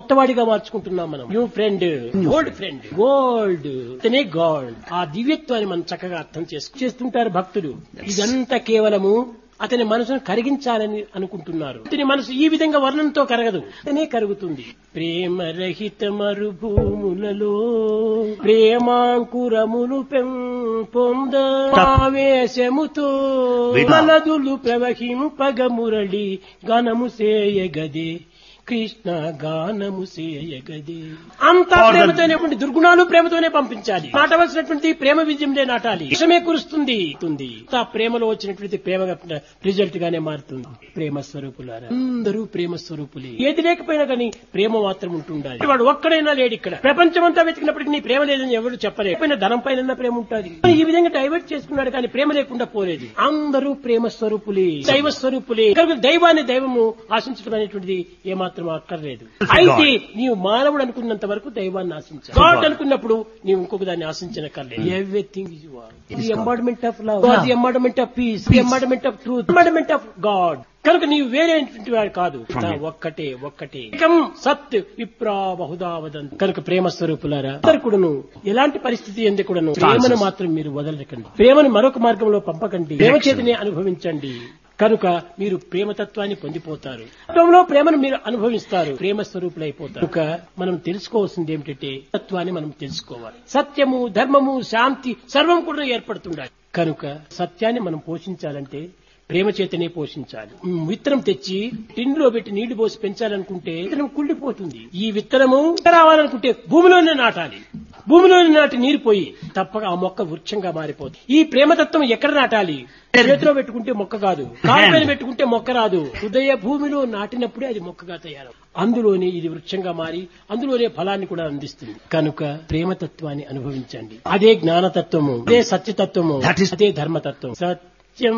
కొత్తవాడిగా మార్చుకుంటున్నాం మనం new friend old friend gold అతనే గాడ్ ఆ దివ్యత్వాన్ని మనం చక్కగా అర్థం చేసుకు చేస్తుంటారు భక్తులు ఇదంతా కేవలము అతని మనసును కరిగించాలని అనుకుంటున్నారు అతని మనసు ఈ విధంగా వర్ణంతో కరగదు అతనే కరుగుతుంది ప్రేమ రహిత మరుభూములలో ప్రేమాంకురమును పెంపొంద ఆవేశముతో మలదులు ప్రవహింపగ మురళి గణము సేయగదే కృష్ణ గానము సేయగదే అంతా ప్రేమతోనే ఉండి దుర్గుణాలు ప్రేమతోనే పంపించాలి నాటవలసినటువంటి ప్రేమ విజయంలో నాటాలి విషమే కురుస్తుంది తుంది. ఆ ప్రేమలో వచ్చినటువంటి ప్రేమ రిజల్ట్ గానే మారుతుంది ప్రేమ స్వరూపులారా అందరూ ప్రేమ స్వరూపులే ఏది లేకపోయినా కానీ ప్రేమ మాత్రం ఉంటుండాలి వాడు ఒక్కడైనా లేడు ఇక్కడ ప్రపంచమంతా వెతికినప్పటికీ నీ ప్రేమ లేదని ఎవరు చెప్పలేదు పైన ధనం పైన ప్రేమ ఉంటుంది ఈ విధంగా డైవర్ట్ చేసుకున్నాడు కానీ ప్రేమ లేకుండా పోలేదు అందరూ ప్రేమ స్వరూపులే దైవ స్వరూపులే కనుక దైవాన్ని దైవము ఆశించడం అనేటువంటిది ఏమాత్రం అక్కర్లేదు అయితే నీవు మానవుడు అనుకున్నంత వరకు దైవాన్ని ఆశించాలి గాడ్ అనుకున్నప్పుడు నీవు ఇంకొక దాన్ని ఆశించనక్కర్లేదు everything is the embodiment of love the embodiment of peace the embodiment of truth embodiment of God కనుక నీవు వేరేటువంటి వాడు కాదు తా ఒక్కటే ఒక్కటే ఏకం సత్ విప్రా బహుదా వదంతి కనుక ప్రేమ స్వరూపులారా అందరు కూడాను ఎలాంటి పరిస్థితి ఎందు కూడాను ప్రేమను మాత్రం మీరు వదలకండి ప్రేమను మరొక మార్గంలో పంపకండి ప్రేమ చేతనే అనుభవించండి కనుక మీరు ప్రేమతత్వాన్ని పొందిపోతారు తత్వంలో ప్రేమను మీరు అనుభవిస్తారు ప్రేమ స్వరూపులైపోతారు కనుక మనం తెలుసుకోవాల్సింది ఏమిటంటే తత్వాన్ని మనం తెలుసుకోవాలి సత్యము ధర్మము శాంతి సర్వం కూడా ఏర్పడుతుండాలి కనుక సత్యాన్ని మనం పోషించాలంటే ప్రేమ చేతనే పోషించాలి ఉమ్, విత్తనం తెచ్చి టిన్లో పెట్టి నీళ్లు పోసి పెంచాలనుకుంటే విత్తనం కుళ్ళిపోతుంది ఈ విత్తనము రావాలనుకుంటే భూమిలోనే నాటాలి భూమిలోనే నాటి నీరు పోయి తప్పక ఆ మొక్క వృక్షంగా మారిపోతుంది ఈ ప్రేమతత్వం ఎక్కడ నాటాలి చేతిలో పెట్టుకుంటే మొక్క కాదు కాలుపైన పెట్టుకుంటే మొక్క రాదు హృదయ భూమిలో నాటినప్పుడే అది మొక్కగా తయారు అందులోనే ఇది వృక్షంగా మారి అందులోనే ఫలాన్ని కూడా అందిస్తుంది కనుక ప్రేమతత్వాన్ని అనుభవించండి అదే జ్ఞానతత్వము అదే సత్యతత్వము That is- అదే ధర్మతత్వం సత్